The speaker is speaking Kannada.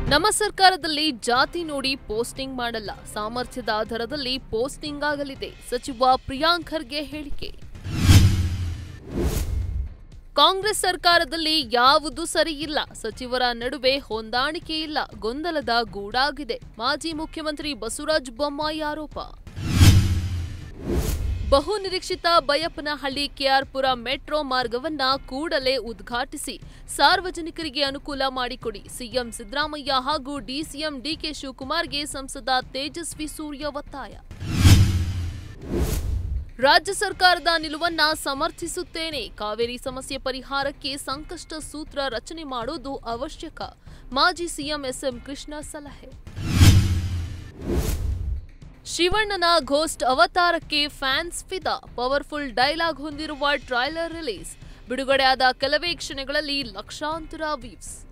ನಮ್ಮ ಸರ್ಕಾರದಲ್ಲಿ ಜಾತಿ ನೋಡಿ ಪೋಸ್ಟಿಂಗ್ ಮಾಡಲ್ಲ ಸಾಮರ್ಥ್ಯದ ಆಧಾರದಲ್ಲಿ ಪೋಸ್ಟಿಂಗ್ ಆಗಲಿದೆ ಸಚಿವ ಪ್ರಿಯಾಂಕ್ ಖರ್ಗೆ ಹೇಳಿಕೆ ಕಾಂಗ್ರೆಸ್ ಸರ್ಕಾರದಲ್ಲಿ ಯಾವುದು ಸರಿಯಿಲ್ಲ ಸಚಿವರ ನಡುವೆ ಹೊಂದಾಣಿಕೆ ಇಲ್ಲ ಗೊಂದಲದ ಗೂಡಾಗಿದೆ ಮಾಜಿ ಮುಖ್ಯಮಂತ್ರಿ ಬಸವರಾಜ ಬೊಮ್ಮಾಯಿ ಆರೋಪ ಬಹು ನಿರೀಕ್ಷಿತ ಬೈಯಪ್ಪನಹಳ್ಳಿ ಕೆಆರ್ಪುರ ಮೆಟ್ರೋ ಮಾರ್ಗವನ್ನ ಕೂಡಲೇ ಉದ್ಘಾಟಿಸಿ ಸಾರ್ವಜನಿಕರಿಗೆ ಅನುಕೂಲ ಮಾಡಿಕೊಡಿ ಸಿಎಂ ಸಿದ್ದರಾಮಯ್ಯ ಹಾಗೂ ಡಿಸಿಎಂ ಡಿಕೆ ಶಿವಕುಮಾರ್ಗೆ ಸಂಸದ ತೇಜಸ್ವಿ ಸೂರ್ಯ ಒತ್ತಾಯ ರಾಜ್ಯ ಸರ್ಕಾರದ ನಿಲುವನ್ನ ಸಮರ್ಥಿಸುತ್ತೇನೆ ಕಾವೇರಿ ಸಮಸ್ಯೆ ಪರಿಹಾರಕ್ಕೆ ಸಂಕಷ್ಟ ಸೂತ್ರ ರಚನೆ ಮಾಡೋದು ಅವಶ್ಯಕ ಮಾಜಿ ಸಿಎಂ ಎಸ್ಎಂ ಕೃಷ್ಣ ಸಲಹೆ ಶಿವಣ್ಣನ ಘೋಸ್ಟ್ ಅವತಾರಕ್ಕೆ ಫ್ಯಾನ್ಸ್ ಫಿದಾ ಪವರ್ಫುಲ್ ಡೈಲಾಗ್ ಹೊಂದಿರುವ ಟ್ರೈಲರ್ ರಿಲೀಸ್ ಬಿಡುಗಡೆಯಾದ ಕೆಲವೇ ಕ್ಷಣಗಳಲ್ಲಿ ಲಕ್ಷಾಂತರ ವ್ಯೂಸ್